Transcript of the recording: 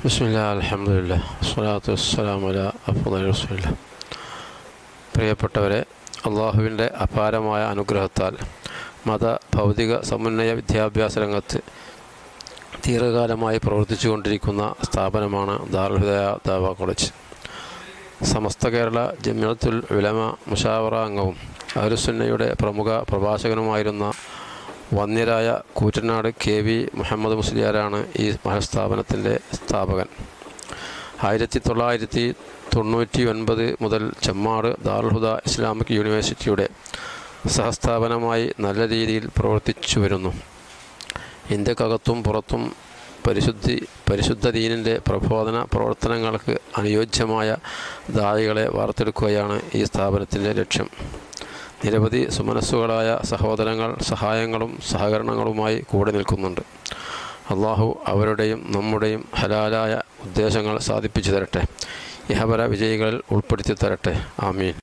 ബിസ്മില്ലാ അലഹമുല്ല സ്വലാത്തു വസ്സലാം അല അഫുദൽ റസൂല പ്രിയപ്പെട്ടവരെ അള്ളാഹുവിൻ്റെ അപാരമായ അനുഗ്രഹത്താൽ മത ഭൗതിക സമന്വയ വിദ്യാഭ്യാസ രംഗത്ത് ദീർഘകാലമായി പ്രവർത്തിച്ചു കൊണ്ടിരിക്കുന്ന സ്ഥാപനമാണ് ദാർഹുദയ ദാവ കോളേജ് സമസ്ത കേരള ജമിയത്തുൽ ഉലമ മുഷാവറ അംഗവും അഹലുസുന്നയുടെ പ്രമുഖ പ്രഭാഷകനുമായിരുന്ന വന്യരായ കൂറ്റനാട് കെ വി മുഹമ്മദ് മുസ്ലിയാരാണ് ഈ മഹസ്ഥാപനത്തിൻ്റെ സ്ഥാപകൻ ആയിരത്തി തൊള്ളായിരത്തി തൊണ്ണൂറ്റി ഒൻപത് മുതൽ ചെമ്മാട് ദാർഹുദ ഇസ്ലാമിക് യൂണിവേഴ്സിറ്റിയുടെ സഹസ്ഥാപനമായി നല്ല രീതിയിൽ പ്രവർത്തിച്ചു വരുന്നു ഇന്ത്യക്കകത്തും പുറത്തും പരിശുദ്ധി പരിശുദ്ധ ദീനിൻ്റെ പ്രബോധന പ്രവർത്തനങ്ങൾക്ക് അനുയോജ്യമായ ദായികളെ വാർത്തെടുക്കുകയാണ് ഈ സ്ഥാപനത്തിൻ്റെ ലക്ഷ്യം നിരവധി സുമനസ്സുകളായ സഹോദരങ്ങൾ സഹായങ്ങളും സഹകരണങ്ങളുമായി കൂടെ നിൽക്കുന്നുണ്ട് അള്ളാഹു അവരുടെയും നമ്മുടെയും ഹലാലായ ഉദ്ദേശങ്ങൾ സാധിപ്പിച്ചു തരട്ടെ ഇഹപര വിജയികളിൽ ഉൾപ്പെടുത്തി തരട്ടെ ആമീൻ